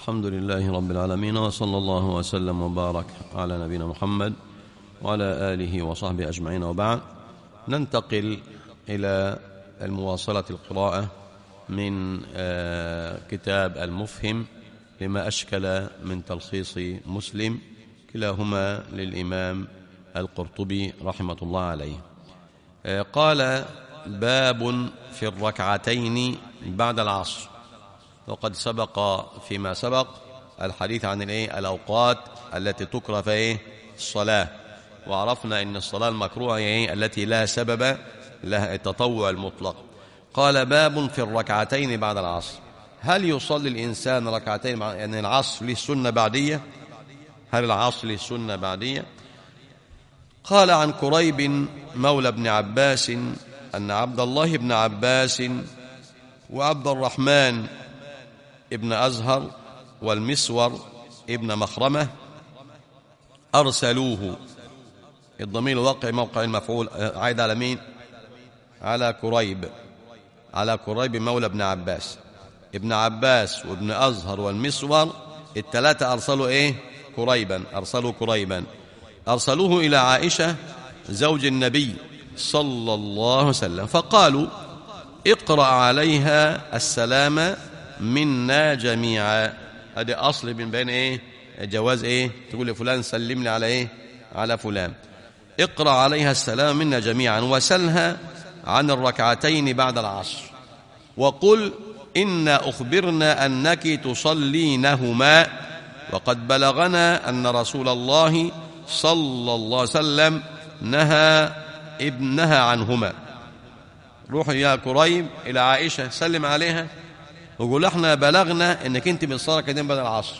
الحمد لله رب العالمين وصلى الله وسلم وبارك على نبينا محمد وعلى آله وصحبه أجمعين وبعد ننتقل إلى المواصلة القراءة من آه، كتاب المفهم لما أشكل من تلخيص مسلم كلاهما للإمام القرطبي رحمة الله عليه آه، قال باب في الركعتين بعد العصر وقد سبق فيما سبق الحديث عن الايه الاوقات التي تكره في ايه الصلاه وعرفنا ان الصلاه المكروهه هي ايه التي لا سبب لها التطوع المطلق قال باب في الركعتين بعد العصر هل يصلي الانسان ركعتين مع يعني العصر له سنه بعديه هل العصر له سنه بعديه قال عن كريب مولى ابن عباس ان عبد الله بن عباس وعبد الرحمن ابن أزهر والمسور ابن مخرمة أرسلوه الضمير وقع موقع المفعول عايد على مين على كريب على كريب مولى ابن عباس ابن عباس وابن أزهر والمسور الثلاثة أرسلوا إيه كريبا أرسلوا كريبا أرسلوه إلى عائشة زوج النبي صلى الله عليه وسلم فقالوا اقرأ عليها السلام منا جميعا ادي اصل من بين ايه جواز ايه تقول لفلان سلم لي على ايه على فلان اقرا عليها السلام منا جميعا وسلها عن الركعتين بعد العصر وقل إنا أخبرنا أنك تصلينهما وقد بلغنا أن رسول الله صلى الله عليه وسلم نهى ابنها عنهما روح يا كريم إلى عائشة سلم عليها وقول احنا بلغنا انك انت بتصلي ركعتين بعد العصر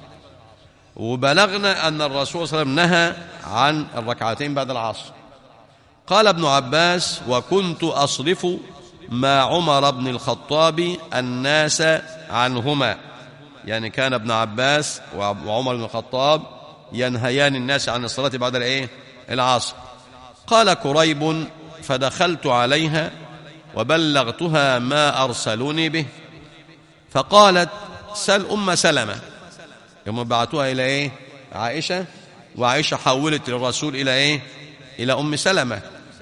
وبلغنا ان الرسول صلى الله عليه وسلم نهى عن الركعتين بعد العصر قال ابن عباس وكنت اصرف ما عمر بن الخطاب الناس عنهما يعني كان ابن عباس وعمر بن الخطاب ينهيان الناس عن الصلاة بعد الايه العصر قال كريب فدخلت عليها وبلغتها ما أرسلوني به فقالت سل أم سلمة يوم بعتوها إلى إيه عائشة وعائشة حولت للرسول إلى إيه إلى أم سلمة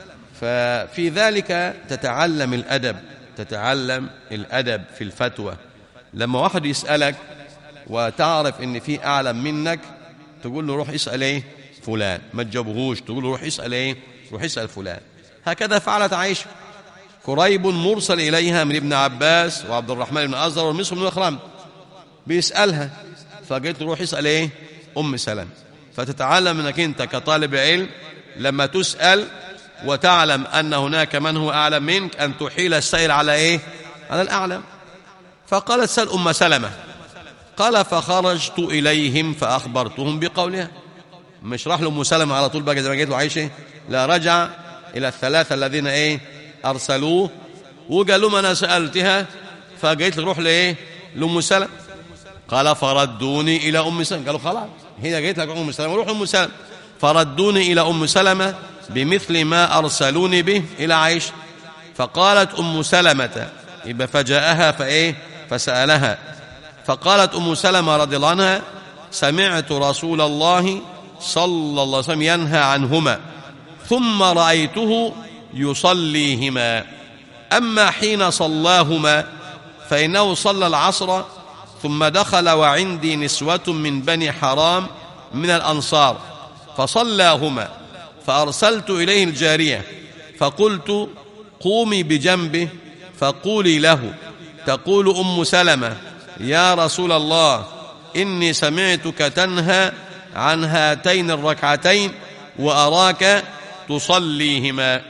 ففي ذلك تتعلم الأدب تتعلم الأدب في الفتوى لما واحد يسألك وتعرف ان في أعلم منك تقول له روح اسأل ايه فلان ما تجاوبهوش تقول له روح اسأل ايه روح اسأل فلان هكذا فعلت عائشة كريب مرسل إليها من ابن عباس وعبد الرحمن بن أزهر والمسلم بن مخرم بيسألها فقلت روح اسأل ايه أم سلم فتتعلم انك انت كطالب علم لما تسأل وتعلم أن هناك من هو أعلم منك أن تحيل السائل على إيه على الأعلم فقالت سل أم سلمة قال فخرجت إليهم فأخبرتهم بقولها مش راح لأم سلمة على طول بقى زي ما قلت له عايشة لا رجع إلى الثلاثة الذين إيه أرسلوه وقال لهم أنا سألتها فقلت له روح لإيه لأم سلمة قال فردوني إلى أم سلمة قالوا خلاص هنا قلت لك أم سلمة روح لأم سلمة فردوني إلى أم سلمة بمثل ما أرسلوني به إلى عائشة فقالت أم سلمة يبقى فجاءها فإيه فسألها فقالت أم سلمة رضي الله عنها سمعت رسول الله صلى الله عليه وسلم ينهى عنهما ثم رأيته يصليهما أما حين صلاهما فإنه صلى العصر ثم دخل وعندي نسوة من بني حرام من الأنصار فصلاهما فأرسلت إليه الجارية فقلت قومي بجنبه فقولي له تقول أم سلمة يا رسول الله إني سمعتك تنهى عن هاتين الركعتين وأراك تصليهما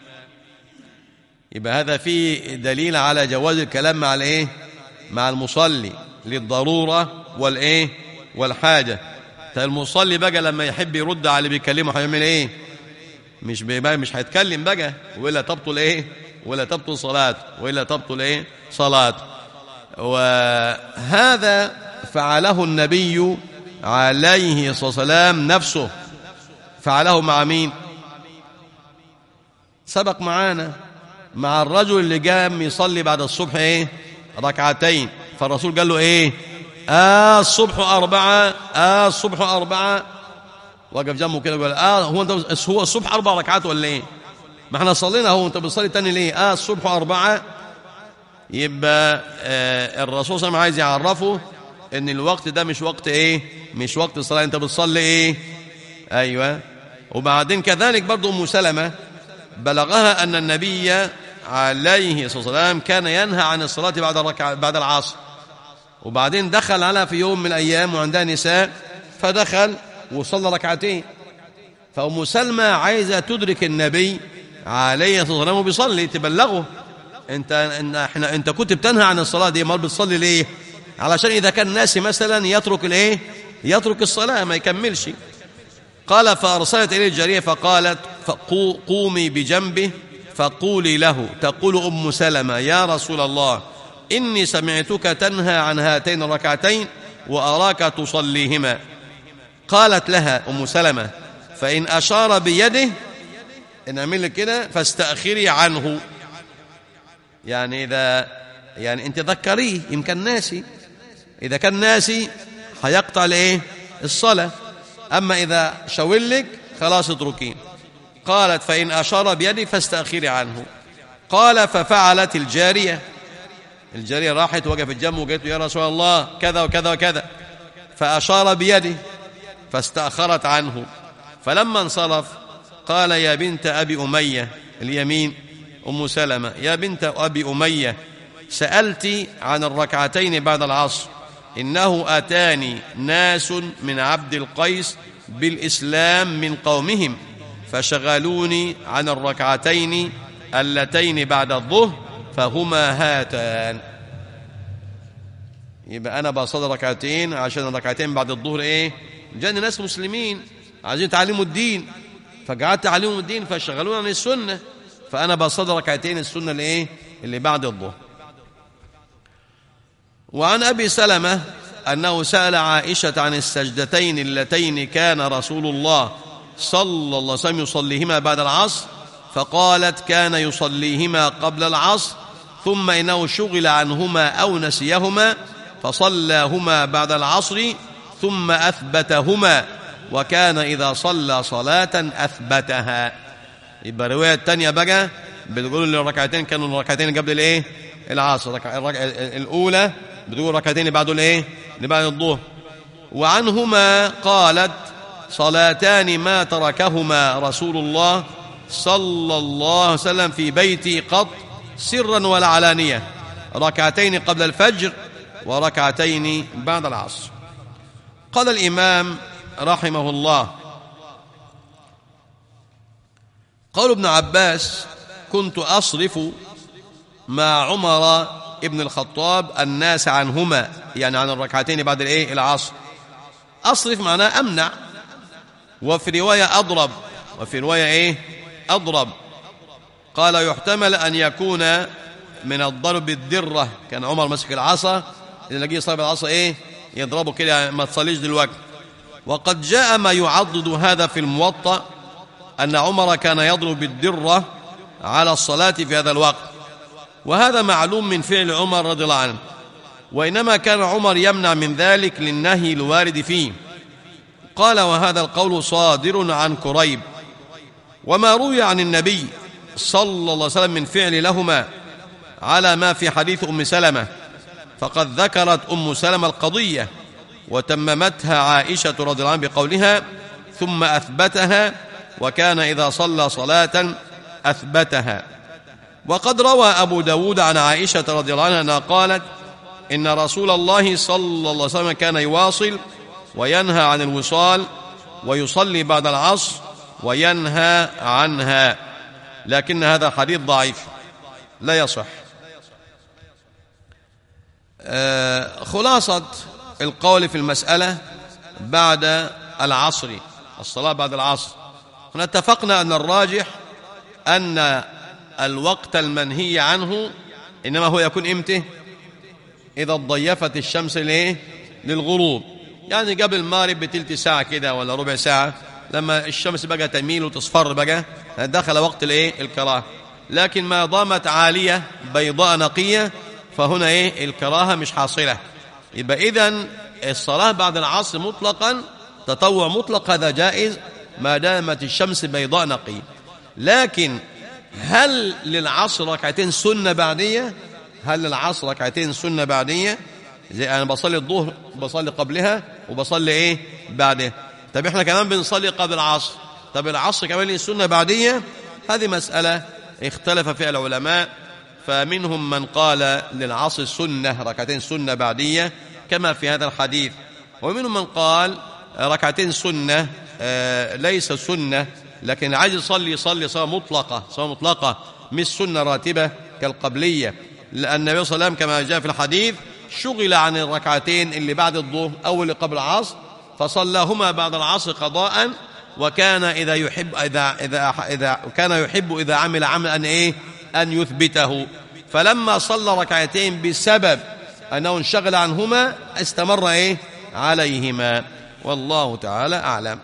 يبقى هذا فيه دليل على جواز الكلام مع الايه مع المصلي للضرورة والايه والحاجة المصلي بقى لما يحب يرد على اللي بيكلمه هيعمل ايه مش بقى مش هيتكلم بقى ولا تبطل ايه ولا تبطل صلاة ولا تبطل ايه صلاة وهذا فعله النبي عليه الصلاة والسلام نفسه فعله مع مين سبق معانا مع الرجل اللي قام يصلي بعد الصبح ايه ركعتين فالرسول قال له ايه آه الصبح أربعة آه الصبح أربعة وقف جنبه كده يقول آه هو أنت هو الصبح أربع ركعات ولا إيه؟ ما احنا صلينا هو أنت بتصلي تاني ليه؟ آه الصبح أربعة يبقى آه الرسول صلى الله عليه وسلم عايز يعرفه ان الوقت ده مش وقت ايه مش وقت الصلاه انت بتصلي ايه ايوه وبعدين كذلك برضه ام سلمه بلغها ان النبي عليه الصلاه والسلام كان ينهى عن الصلاه بعد الركعه بعد العصر وبعدين دخل على في يوم من الايام وعندها نساء فدخل وصلى ركعتين فام سلمه عايزه تدرك النبي عليه الصلاه والسلام وبيصلي تبلغه انت ان احنا انت كنت بتنهى عن الصلاه دي امال بتصلي ليه علشان اذا كان ناسي مثلا يترك الايه يترك الصلاه ما يكملش قال فارسلت اليه الجاريه فقالت قومي بجنبه فقولي له تقول ام سلمه يا رسول الله اني سمعتك تنهى عن هاتين الركعتين واراك تصليهما قالت لها ام سلمه فان اشار بيده ان اعمل لك كده فاستاخري عنه يعني اذا يعني انت ذكريه يمكن ناسي اذا كان ناسي هيقطع الايه الصلاه اما اذا شاولك خلاص اتركيه قالت فان اشار بيدي فاستاخري عنه قال ففعلت الجاريه الجاريه راحت وقفت جنبه وقالت له يا رسول الله كذا وكذا وكذا فاشار بيده فاستاخرت عنه فلما انصرف قال يا بنت ابي اميه اليمين ام سلمه يا بنت ابي اميه سالت عن الركعتين بعد العصر انه اتاني ناس من عبد القيس بالاسلام من قومهم فشغلوني عن الركعتين اللتين بعد الظهر فهما هاتان يبقى انا بصلي ركعتين عشان الركعتين بعد الظهر ايه جاني ناس مسلمين عايزين يتعلموا الدين فقعدت اعلمهم الدين فشغلوني عن السنه فانا بصلي ركعتين السنه اللي ايه اللي بعد الظهر وعن ابي سلمه انه سال عائشه عن السجدتين اللتين كان رسول الله صلى الله عليه وسلم يصليهما بعد العصر فقالت كان يصليهما قبل العصر ثم انه شغل عنهما او نسيهما فصلاهما بعد العصر ثم اثبتهما وكان اذا صلى صلاه اثبتها يبقى الروايه الثانيه بقى بتقول ان الركعتين كانوا الركعتين قبل الايه العصر الاولى بتقول ركعتين بعد الايه اللي بعد الظهر وعنهما قالت صلاتان ما تركهما رسول الله صلى الله عليه وسلم في بيتي قط سرا ولا علانيه ركعتين قبل الفجر وركعتين بعد العصر قال الامام رحمه الله قول ابن عباس كنت اصرف مع عمر ابن الخطاب الناس عنهما يعني عن الركعتين بعد الايه العصر اصرف معناه امنع وفي روايه اضرب وفي روايه ايه اضرب قال يحتمل ان يكون من الضرب الدره كان عمر مسك العصا اللي نجي صاحب العصا ايه يضربه كده ما تصليش دلوقتي وقد جاء ما يعضد هذا في الموطأ أن عمر كان يضرب بالدرة على الصلاة في هذا الوقت وهذا معلوم من فعل عمر رضي الله عنه وإنما كان عمر يمنع من ذلك للنهي الوارد فيه قال وهذا القول صادر عن كريب وما روي عن النبي صلى الله عليه وسلم من فعل لهما على ما في حديث أم سلمة فقد ذكرت أم سلمة القضية وتممتها عائشة رضي الله عنها بقولها ثم أثبتها وكان إذا صلى صلاة أثبتها وقد روى أبو داود عن عائشة رضي الله عنها أنها قالت إن رسول الله صلى الله عليه وسلم كان يواصل وينهى عن الوصال ويصلي بعد العصر وينهى عنها لكن هذا حديث ضعيف لا يصح آه خلاصة القول في المسألة بعد العصر الصلاة بعد العصر هنا اتفقنا أن الراجح أن الوقت المنهي عنه إنما هو يكون إمتى إذا ضيفت الشمس ليه للغروب يعني قبل المغرب بتلت ساعة كده ولا ربع ساعة لما الشمس بقى تميل وتصفر بقى دخل وقت الايه الكراهه لكن ما ضامت عالية بيضاء نقية فهنا ايه الكراهة مش حاصلة يبقى إذن الصلاة بعد العصر مطلقا تطوع مطلق هذا جائز ما دامت الشمس بيضاء نقي لكن هل للعصر ركعتين سنة بعدية هل للعصر ركعتين سنة بعدية زي أنا بصلي الظهر بصلي قبلها وبصلي إيه بعدها طب إحنا كمان بنصلي قبل العصر طب العصر كمان ليه سنة بعدية هذه مسألة اختلف فيها العلماء فمنهم من قال للعصر سنة ركعتين سنة بعدية كما في هذا الحديث ومنهم من قال ركعتين سنة آه ليس سنة لكن عايز يصلي يصلي صلاة مطلقة صلاة مطلقة مش سنة راتبة كالقبلية لأن النبي صلى الله عليه وسلم كما جاء في الحديث شغل عن الركعتين اللي بعد الظهر أو اللي قبل العصر فصلاهما بعد العصر قضاء وكان إذا يحب إذا إذا إذا كان يحب إذا عمل عملا أن إيه أن يثبته فلما صلى ركعتين بسبب أنه انشغل عنهما استمر إيه عليهما والله تعالى أعلم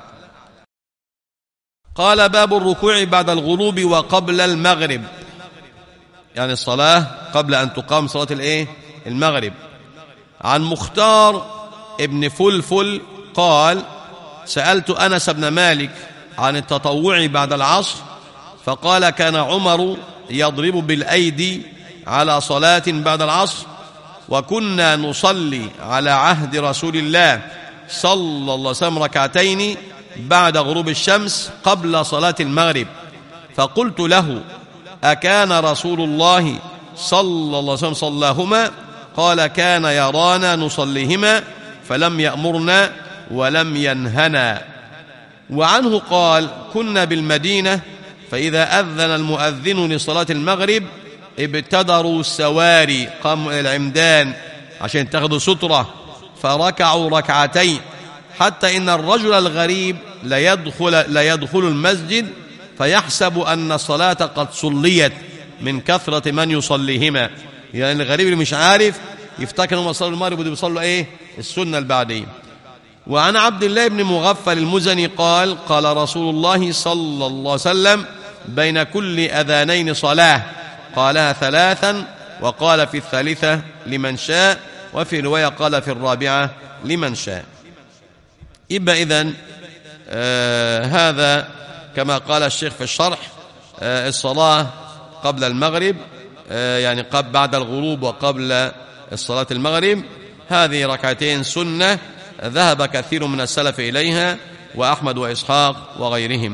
قال باب الركوع بعد الغروب وقبل المغرب يعني الصلاة قبل أن تقام صلاة الإيه المغرب عن مختار ابن فلفل قال سألت أنس بن مالك عن التطوع بعد العصر فقال كان عمر يضرب بالأيدي على صلاة بعد العصر وكنا نصلي على عهد رسول الله صلى الله عليه وسلم ركعتين بعد غروب الشمس قبل صلاة المغرب فقلت له أكان رسول الله صلى الله عليه وسلم صلاهما قال كان يرانا نصليهما فلم يأمرنا ولم ينهنا وعنه قال كنا بالمدينة فإذا أذن المؤذن لصلاة المغرب ابتدروا السواري قاموا العمدان عشان تاخذوا سترة فركعوا ركعتين حتى إن الرجل الغريب ليدخل, ليدخل المسجد فيحسب أن الصلاة قد صليت من كثرة من يصليهما يعني الغريب اللي مش عارف يفتكر هم صلوا المغرب ودي بيصلوا ايه السنة البعدية وعن عبد الله بن مغفل المزني قال قال رسول الله صلى الله عليه وسلم بين كل أذانين صلاة قالها ثلاثا وقال في الثالثة لمن شاء وفي رواية قال في الرابعة لمن شاء يبقى إذن آه هذا كما قال الشيخ في الشرح آه الصلاة قبل المغرب آه يعني قبل بعد الغروب وقبل الصلاة المغرب هذه ركعتين سنة ذهب كثير من السلف إليها وأحمد وإسحاق وغيرهم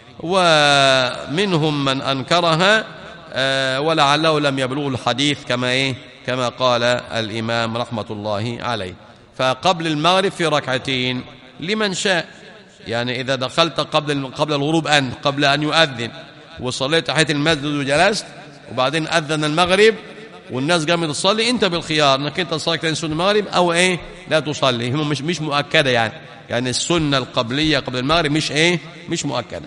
ومنهم من أنكرها ولعله لم يبلغ الحديث كما إيه كما قال الإمام رحمة الله عليه فقبل المغرب في ركعتين لمن شاء يعني إذا دخلت قبل قبل الغروب أنت قبل أن يؤذن وصليت تحت المسجد وجلست وبعدين أذن المغرب والناس قامت تصلي انت بالخيار انك انت تصلي كان سنه المغرب او ايه لا تصلي هم مش مش مؤكده يعني يعني السنه القبليه قبل المغرب مش ايه مش مؤكده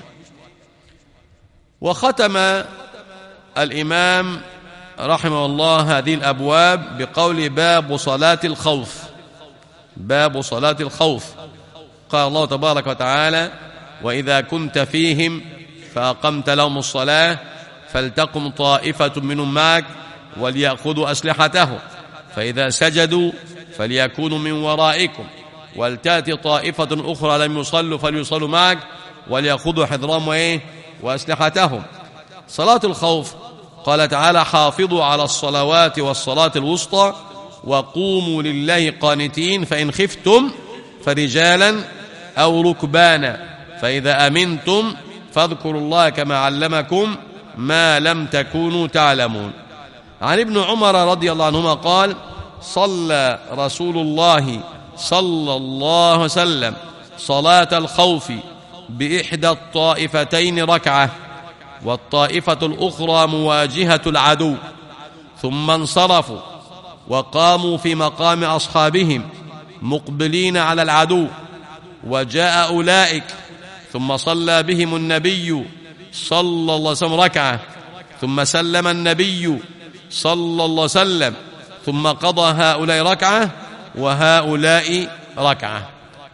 وختم الامام رحمه الله هذه الابواب بقول باب صلاه الخوف باب صلاه الخوف قال الله تبارك وتعالى واذا كنت فيهم فاقمت لهم الصلاه فلتقم طائفه منهم معك وليأخذوا أسلحتهم فإذا سجدوا فليكونوا من ورائكم ولتأتي طائفة أخرى لم يصلوا فليصلوا معك وليأخذوا حذرهم وإيه وأسلحتهم صلاة الخوف قال تعالى حافظوا على الصلوات والصلاة الوسطى وقوموا لله قانتين فإن خفتم فرجالا أو ركبانا فإذا أمنتم فاذكروا الله كما علمكم ما لم تكونوا تعلمون عن ابن عمر رضي الله عنهما قال صلى رسول الله صلى الله عليه وسلم صلاة الخوف بإحدى الطائفتين ركعة والطائفة الأخرى مواجهة العدو ثم انصرفوا وقاموا في مقام أصحابهم مقبلين على العدو وجاء أولئك ثم صلى بهم النبي صلى الله عليه وسلم ركعة ثم سلم النبي صلى الله عليه وسلم ثم قضى هؤلاء ركعة وهؤلاء ركعة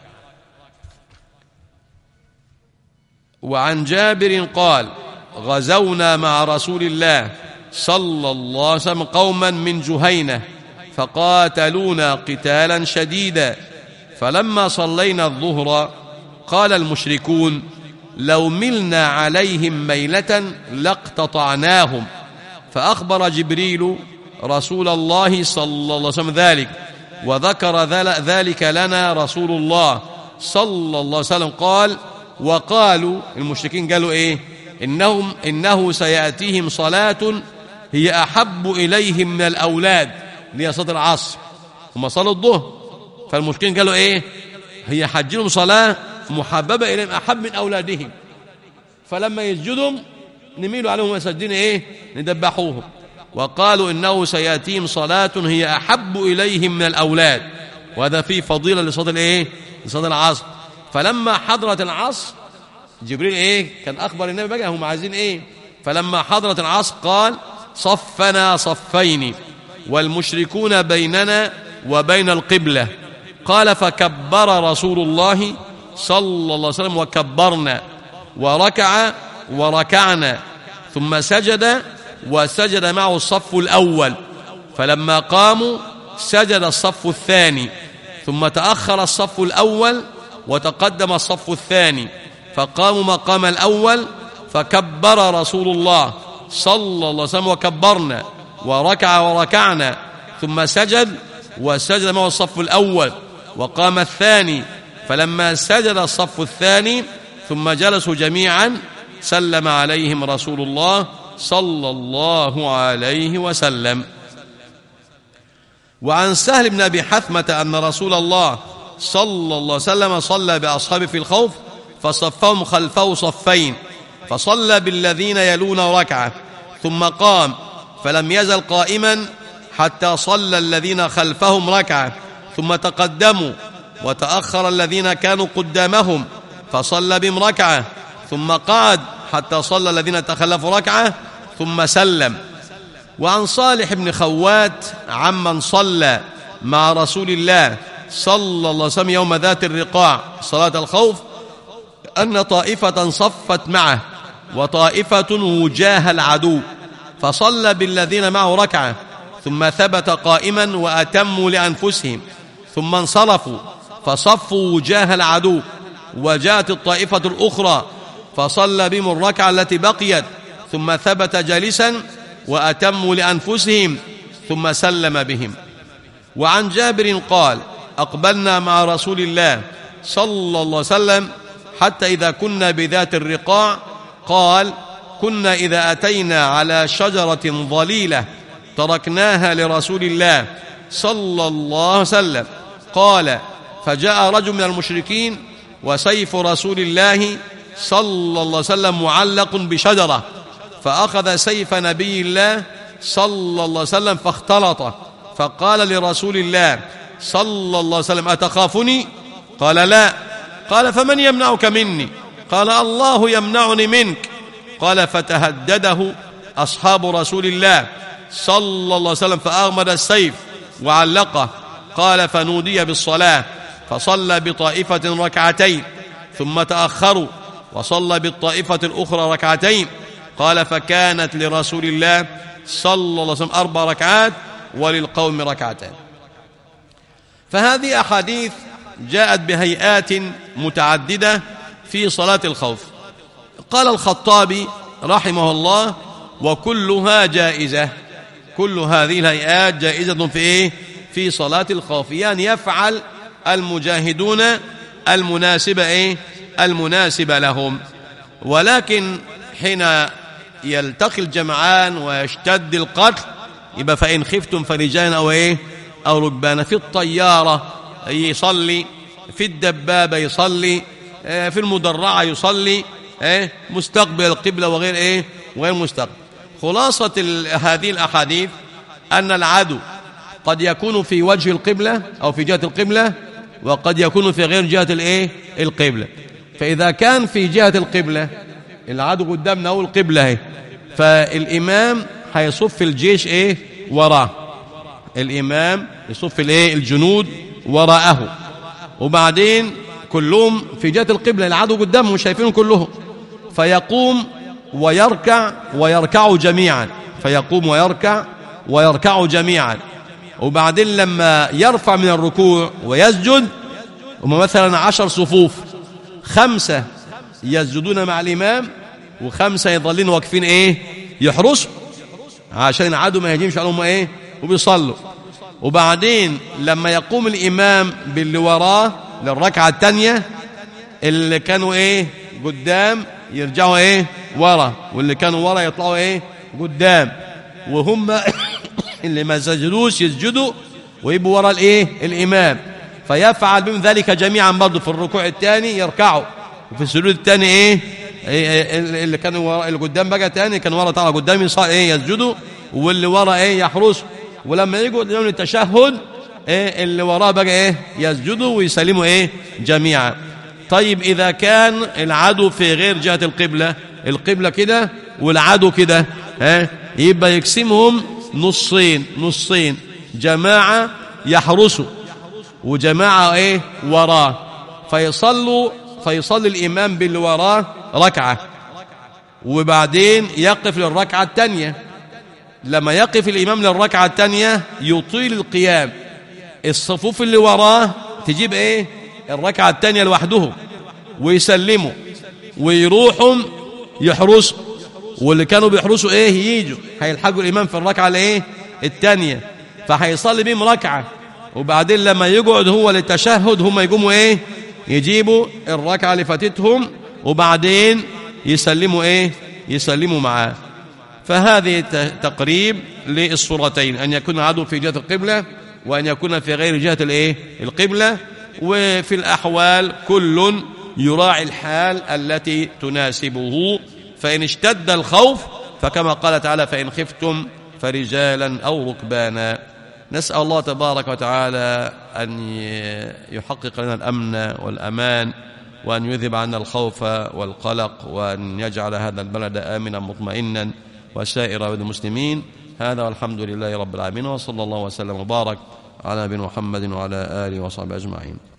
وعن جابر قال غزونا مع رسول الله صلى الله عليه وسلم قوما من جهينة فقاتلونا قتالا شديدا فلما صلينا الظهر قال المشركون لو ملنا عليهم ميلة لاقتطعناهم فأخبر جبريل رسول الله صلى الله عليه وسلم ذلك وذكر ذلك لنا رسول الله صلى الله عليه وسلم قال وقالوا المشركين قالوا ايه انهم انه سياتيهم صلاه هي احب اليهم من الاولاد اللي هي صلاه العصر هم صلوا الظهر فالمشركين قالوا ايه هي حجلهم صلاه محببه اليهم احب من اولادهم فلما يسجدوا نميل عليهم مسجدين ايه ندبحوهم وقالوا انه سياتيهم صلاه هي احب اليهم من الاولاد وهذا فيه فضيله لصلاه الايه لصلاه العصر فلما حضرت العصر جبريل ايه كان اخبر النبي بقى هم عايزين ايه فلما حضرت العصر قال صفنا صفين والمشركون بيننا وبين القبله قال فكبر رسول الله صلى الله عليه وسلم وكبرنا وركع وركعنا ثم سجد وسجد معه الصف الأول فلما قاموا سجد الصف الثاني ثم تأخر الصف الأول وتقدم الصف الثاني فقاموا مقام الأول فكبر رسول الله صلى الله عليه وسلم وكبرنا وركع وركعنا ثم سجد وسجد معه الصف الأول وقام الثاني فلما سجد الصف الثاني ثم جلسوا جميعا سلم عليهم رسول الله صلى الله عليه وسلم وعن سهل بن ابي حثمه ان رسول الله صلى الله عليه وسلم صلى باصحابه في الخوف فصفهم خلفه صفين فصلى بالذين يلون ركعه ثم قام فلم يزل قائما حتى صلى الذين خلفهم ركعه ثم تقدموا وتاخر الذين كانوا قدامهم فصلى بهم ركعه ثم قعد حتى صلى الذين تخلفوا ركعه ثم سلم وعن صالح بن خوات عمن صلى مع رسول الله صلى الله عليه وسلم يوم ذات الرقاع صلاة الخوف أن طائفة صفت معه وطائفة وجاه العدو فصلى بالذين معه ركعة ثم ثبت قائما وأتموا لأنفسهم ثم انصرفوا فصفوا وجاه العدو وجاءت الطائفة الأخرى فصلى بهم الركعة التي بقيت ثم ثبت جالسا وأتموا لأنفسهم ثم سلم بهم وعن جابر قال أقبلنا مع رسول الله صلى الله عليه وسلم حتى إذا كنا بذات الرقاع قال كنا إذا أتينا على شجرة ظليلة تركناها لرسول الله صلى الله عليه وسلم قال فجاء رجل من المشركين وسيف رسول الله صلى الله عليه وسلم معلق بشجرة فأخذ سيف نبي الله صلى الله عليه وسلم فاختلط فقال لرسول الله صلى الله عليه وسلم أتخافني قال لا قال فمن يمنعك مني قال الله يمنعني منك قال فتهدده أصحاب رسول الله صلى الله عليه وسلم فأغمد السيف وعلقه قال فنودي بالصلاة فصلى بطائفة ركعتين ثم تأخروا وصلى بالطائفة الأخرى ركعتين قال فكانت لرسول الله صلى الله عليه وسلم أربع ركعات وللقوم ركعتان فهذه أحاديث جاءت بهيئات متعددة في صلاة الخوف قال الخطابي رحمه الله وكلها جائزة كل هذه الهيئات جائزة في إيه؟ في صلاة الخوف يعني يفعل المجاهدون المناسب إيه؟ المناسب لهم ولكن حين يلتقي الجمعان ويشتد القتل يبقى فإن خفتم فرجالا أو إيه أو ركبانا في الطيارة يصلي في الدبابة يصلي آه، في المدرعة يصلي إيه مستقبل القبلة وغير إيه وغير مستقبل خلاصة هذه الأحاديث أن العدو قد يكون في وجه القبلة أو في جهة القبلة وقد يكون في غير جهة الإيه القبلة فإذا كان في جهة القبلة العدو قدامنا أو القبلة اهي فالإمام هيصف الجيش إيه وراه الإمام يصف الإيه الجنود وراءه وبعدين كلهم في جهة القبلة العدو قدامهم شايفينهم كلهم فيقوم ويركع ويركعوا جميعا فيقوم ويركع ويركعوا جميعا وبعدين لما يرفع من الركوع ويسجد هم مثلا عشر صفوف خمسة يسجدون مع الإمام وخمسة يظلين واقفين إيه يحرسوا عشان العدو ما يهجمش عليهم إيه وبيصلوا وبعدين لما يقوم الإمام باللي وراه للركعة الثانية اللي كانوا إيه قدام يرجعوا إيه ورا واللي كانوا ورا يطلعوا إيه قدام وهم اللي ما سجدوش يسجدوا ويبقوا ورا الإيه الإمام فيفعل بهم ذلك جميعا برضه في الركوع الثاني يركعوا وفي السجود الثاني إيه إيه اللي كانوا ورا اللي قدام بقى تاني كان ورا طالع قدام يص- ايه يسجدوا واللي ورا ايه يحرسوا ولما يجوا اليوم التشهد ايه اللي وراه بقى ايه يسجدوا ويسلموا ايه جميعا طيب اذا كان العدو في غير جهه القبله القبله كده والعدو كده ها يبقى يقسمهم نصين نصين جماعه يحرسوا وجماعه ايه وراه فيصلوا فيصلي الامام باللي وراه ركعه وبعدين يقف للركعه الثانيه لما يقف الامام للركعه الثانيه يطيل القيام الصفوف اللي وراه تجيب ايه الركعه الثانيه لوحدهم ويسلموا ويروحوا يحرسوا واللي كانوا بيحرسوا ايه يجوا هيلحقوا الامام في الركعه الايه الثانيه فهيصلي بيهم ركعه وبعدين لما يقعد هو للتشهد هم يقوموا ايه يجيبوا الركعه اللي فاتتهم وبعدين يسلموا ايه يسلموا معاه فهذه ت- تقريب للصورتين أن يكون العدو في جهة القبلة وأن يكون في غير جهة الإيه؟ القبلة وفي الأحوال كل يراعي الحال التي تناسبه فإن اشتد الخوف فكما قال تعالى فإن خفتم فرجالا أو ركبانا نسأل الله تبارك وتعالى أن ي- يحقق لنا الأمن والأمان وأن يذهب عنا الخوف والقلق وأن يجعل هذا البلد آمنا مطمئنا وسائر بلد المسلمين هذا والحمد لله رب العالمين وصلى الله وسلم وبارك على نبينا محمد وعلى آله وصحبه أجمعين